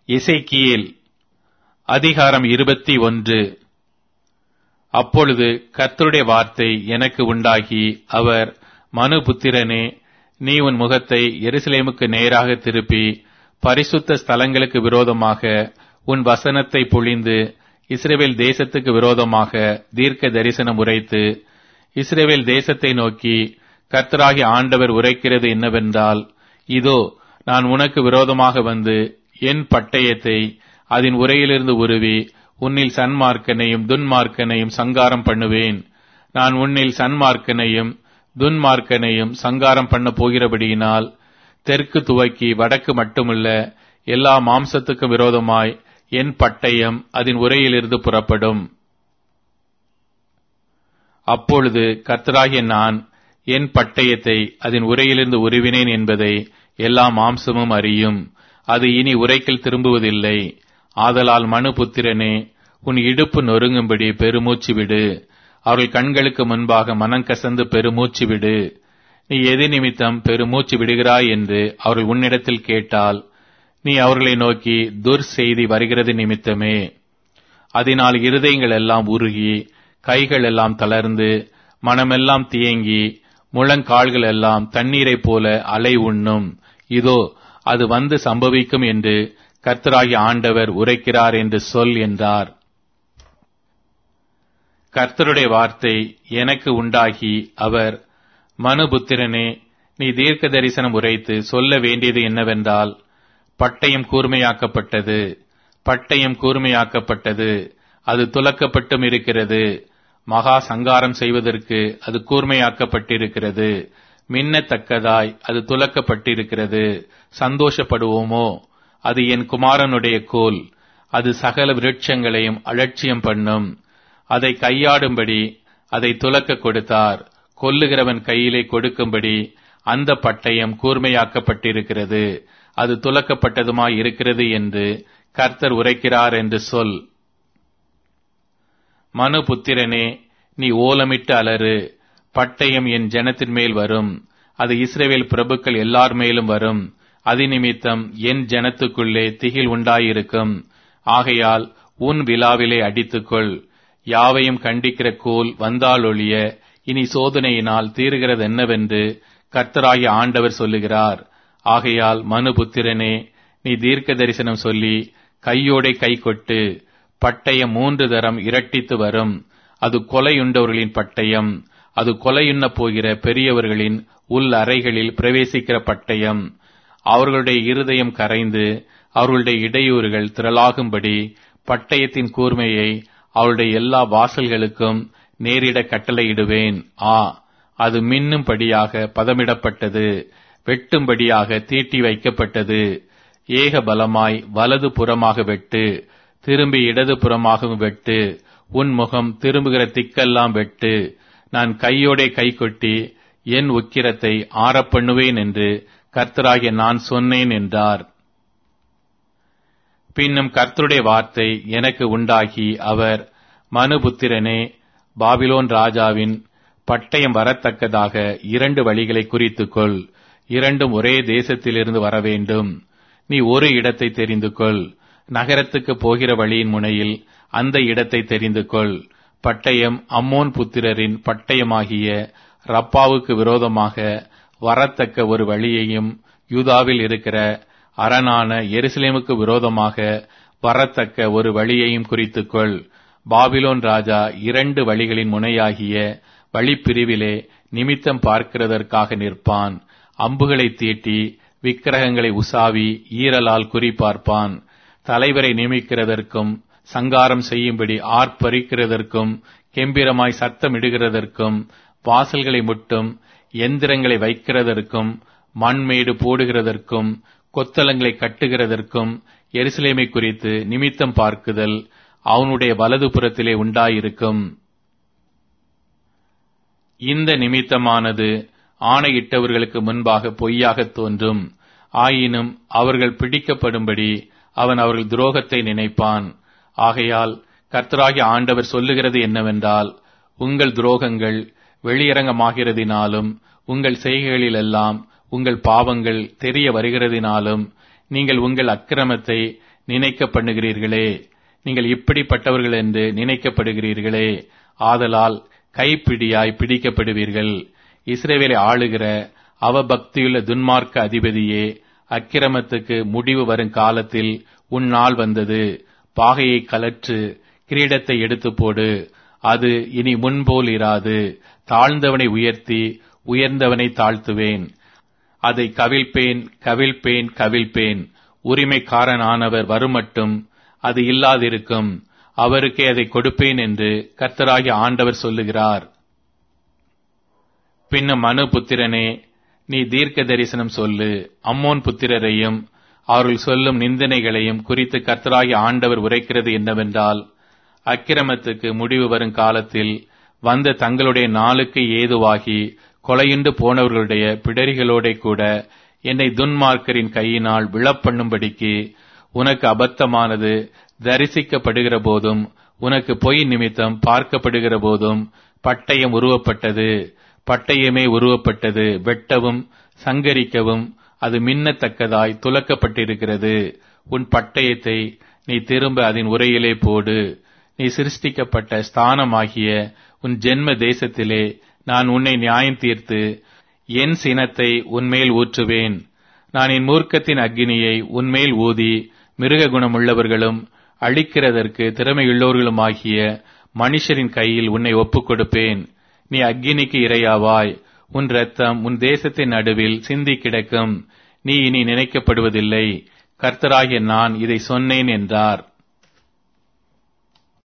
எசேக்கியேல் அதிகாரம் இருபத்தி ஒன்று அப்பொழுது கர்த்தருடைய வார்த்தை எனக்கு உண்டாகி அவர் மனுபுத்திரனே நீ உன் முகத்தை எருசலேமுக்கு நேராக திருப்பி பரிசுத்த ஸ்தலங்களுக்கு விரோதமாக உன் வசனத்தை பொழிந்து இஸ்ரேவேல் தேசத்துக்கு விரோதமாக தீர்க்க தரிசனம் உரைத்து இஸ்ரேவேல் தேசத்தை நோக்கி கர்த்தராகி ஆண்டவர் உரைக்கிறது என்னவென்றால் இதோ நான் உனக்கு விரோதமாக வந்து என் பட்டயத்தை அதன் உரையிலிருந்து உருவி உன்னில் சன்மார்க்கனையும் துன்மார்க்கனையும் சங்காரம் பண்ணுவேன் நான் உன்னில் சன்மார்க்கனையும் துன்மார்க்கனையும் சங்காரம் பண்ண போகிறபடியினால் தெற்கு துவக்கி வடக்கு மட்டுமல்ல எல்லா மாம்சத்துக்கும் விரோதமாய் என் பட்டயம் அதன் உரையிலிருந்து புறப்படும் அப்பொழுது கர்த்தராகிய நான் என் பட்டயத்தை அதன் உரையிலிருந்து உருவினேன் என்பதை எல்லா மாம்சமும் அறியும் அது இனி உரைக்கில் திரும்புவதில்லை ஆதலால் மனு புத்திரனே உன் இடுப்பு நொறுங்கும்படி பெருமூச்சு விடு அவர்கள் கண்களுக்கு முன்பாக மனம் கசந்து பெருமூச்சு விடு நீ எது நிமித்தம் பெருமூச்சு விடுகிறாய் என்று அவர்கள் உன்னிடத்தில் கேட்டால் நீ அவர்களை நோக்கி துர் செய்தி வருகிறது நிமித்தமே அதனால் இருதயங்கள் எல்லாம் உருகி கைகள் எல்லாம் தளர்ந்து மனமெல்லாம் தியங்கி முழங்கால்கள் எல்லாம் தண்ணீரைப் போல அலை உண்ணும் இதோ அது வந்து சம்பவிக்கும் என்று கர்த்தராகி ஆண்டவர் உரைக்கிறார் என்று சொல் என்றார் கர்த்தருடைய வார்த்தை எனக்கு உண்டாகி அவர் மனுபுத்திரனே நீ தீர்க்க தரிசனம் உரைத்து சொல்ல வேண்டியது என்னவென்றால் பட்டயம் கூர்மையாக்கப்பட்டது பட்டயம் கூர்மையாக்கப்பட்டது அது துலக்கப்பட்டும் இருக்கிறது மகா சங்காரம் செய்வதற்கு அது கூர்மையாக்கப்பட்டிருக்கிறது மின்னத்தக்கதாய் அது துலக்கப்பட்டிருக்கிறது சந்தோஷப்படுவோமோ அது என் குமாரனுடைய கோல் அது சகல விருட்சங்களையும் அலட்சியம் பண்ணும் அதை கையாடும்படி அதை துலக்க கொடுத்தார் கொல்லுகிறவன் கையிலே கொடுக்கும்படி அந்த பட்டயம் கூர்மையாக்கப்பட்டிருக்கிறது அது துலக்கப்பட்டதுமாய் இருக்கிறது என்று கர்த்தர் உரைக்கிறார் என்று சொல் மனு புத்திரனே நீ ஓலமிட்டு அலறு பட்டயம் என் ஜனத்தின் மேல் வரும் அது இஸ்ரேவேல் பிரபுக்கள் எல்லார் மேலும் வரும் அதிநிமித்தம் என் ஜனத்துக்குள்ளே திகில் உண்டாயிருக்கும் ஆகையால் உன் விழாவிலே அடித்துக்கொள் யாவையும் கண்டிக்கிற கோல் வந்தாலொழிய இனி சோதனையினால் தீருகிறது என்னவென்று கர்த்தராகிய ஆண்டவர் சொல்லுகிறார் ஆகையால் மனுபுத்திரனே நீ தீர்க்க தரிசனம் சொல்லி கையோடே கை கொட்டு பட்டயம் மூன்று தரம் இரட்டித்து வரும் அது கொலையுண்டவர்களின் பட்டயம் அது கொலையுண்ண போகிற பெரியவர்களின் உள் அறைகளில் பிரவேசிக்கிற பட்டயம் அவர்களுடைய இருதயம் கரைந்து அவர்களுடைய இடையூறுகள் திரளாகும்படி பட்டயத்தின் கூர்மையை அவருடைய எல்லா வாசல்களுக்கும் நேரிட கட்டளையிடுவேன் ஆ அது மின்னும்படியாக பதமிடப்பட்டது வெட்டும்படியாக தீட்டி வைக்கப்பட்டது ஏக பலமாய் வலது புறமாக வெட்டு திரும்பி இடது புறமாகவும் வெட்டு உன் முகம் திரும்புகிற திக்கெல்லாம் வெட்டு நான் கையோடே கை கொட்டி என் உக்கிரத்தை ஆறப்பண்ணுவேன் என்று கர்த்தராகிய நான் சொன்னேன் என்றார் பின்னும் கர்த்தருடைய வார்த்தை எனக்கு உண்டாகி அவர் மனுபுத்திரனே பாபிலோன் ராஜாவின் பட்டயம் வரத்தக்கதாக இரண்டு வழிகளை குறித்துக்கொள் இரண்டும் ஒரே தேசத்திலிருந்து வர வேண்டும் நீ ஒரு இடத்தை தெரிந்து கொள் நகரத்துக்கு போகிற வழியின் முனையில் அந்த இடத்தை தெரிந்து கொள் பட்டயம் அம்மோன் புத்திரரின் பட்டயமாகிய ரப்பாவுக்கு விரோதமாக வரத்தக்க ஒரு வழியையும் யூதாவில் இருக்கிற அரணான எருசலேமுக்கு விரோதமாக வரத்தக்க ஒரு வழியையும் குறித்துக்கொள் பாபிலோன் ராஜா இரண்டு வழிகளின் முனையாகிய வழிப்பிரிவிலே நிமித்தம் பார்க்கிறதற்காக நிற்பான் அம்புகளை தீட்டி விக்கிரகங்களை உசாவி ஈரலால் குறிப்பார்ப்பான் தலைவரை நியமிக்கிறதற்கும் சங்காரம் செய்யும்படி ஆர்ப்பரிக்கிறதற்கும் கெம்பிரமாய் சத்தமிடுகிறதற்கும் வாசல்களை முட்டும் எந்திரங்களை வைக்கிறதற்கும் மண்மேடு போடுகிறதற்கும் கொத்தளங்களை கட்டுகிறதற்கும் எருசலேமை குறித்து நிமித்தம் பார்க்குதல் அவனுடைய வலது புறத்திலே உண்டாயிருக்கும் இந்த நிமித்தமானது ஆணையிட்டவர்களுக்கு முன்பாக பொய்யாக தோன்றும் ஆயினும் அவர்கள் பிடிக்கப்படும்படி அவன் அவர்கள் துரோகத்தை நினைப்பான் ஆகையால் கர்த்தராகிய ஆண்டவர் சொல்லுகிறது என்னவென்றால் உங்கள் துரோகங்கள் வெளியரங்கமாகிறதினாலும் உங்கள் செய்கைகளிலெல்லாம் உங்கள் பாவங்கள் தெரிய வருகிறதினாலும் நீங்கள் உங்கள் அக்கிரமத்தை நினைக்க பண்ணுகிறீர்களே நீங்கள் இப்படிப்பட்டவர்கள் என்று நினைக்கப்படுகிறீர்களே ஆதலால் கைப்பிடியாய் பிடிக்கப்படுவீர்கள் இஸ்ரேவேலை ஆளுகிற அவபக்தியுள்ள துன்மார்க்க அதிபதியே அக்கிரமத்துக்கு முடிவு வரும் காலத்தில் உன் நாள் வந்தது பாகையை கலற்று கிரீடத்தை எடுத்து போடு அது இனி முன்போல் இராது தாழ்ந்தவனை உயர்த்தி உயர்ந்தவனை தாழ்த்துவேன் அதை கவிழ்ப்பேன் கவிழ்ப்பேன் கவிழ்ப்பேன் உரிமைக்காரனானவர் வருமட்டும் அது இல்லாதிருக்கும் அவருக்கே அதை கொடுப்பேன் என்று கர்த்தராகிய ஆண்டவர் சொல்லுகிறார் பின்னும் மனு புத்திரனே நீ தீர்க்க தரிசனம் சொல்லு அம்மோன் புத்திரரையும் அவர்கள் சொல்லும் நிந்தனைகளையும் குறித்து கர்த்தராகிய ஆண்டவர் உரைக்கிறது என்னவென்றால் அக்கிரமத்துக்கு முடிவு வரும் காலத்தில் வந்த தங்களுடைய நாளுக்கு ஏதுவாகி கொலையுண்டு போனவர்களுடைய பிடரிகளோட கூட என்னை துன்மார்க்கரின் கையினால் விழப்பண்ணும்படிக்கு உனக்கு அபத்தமானது தரிசிக்கப்படுகிற போதும் உனக்கு பொய் நிமித்தம் பார்க்கப்படுகிற போதும் பட்டயம் உருவப்பட்டது பட்டயமே உருவப்பட்டது வெட்டவும் சங்கரிக்கவும் அது மின்னத்தக்கதாய் துலக்கப்பட்டிருக்கிறது உன் பட்டயத்தை நீ திரும்ப அதன் உரையிலே போடு நீ சிருஷ்டிக்கப்பட்ட ஸ்தானமாகிய உன் ஜென்ம தேசத்திலே நான் உன்னை நியாயம் தீர்த்து என் சினத்தை உன்மேல் ஊற்றுவேன் நான் என் மூர்க்கத்தின் அக்னியை உன்மேல் ஊதி மிருக குணமுள்ளவர்களும் அழிக்கிறதற்கு திறமையுள்ளவர்களுமாகிய மனுஷரின் கையில் உன்னை ஒப்புக் கொடுப்பேன் நீ அக்கினிக்கு இரையாவாய் உன் ரத்தம் உன் தேசத்தின் நடுவில் சிந்தி கிடக்கும் நீ இனி நினைக்கப்படுவதில்லை கர்த்தராகிய நான் இதை சொன்னேன் என்றார்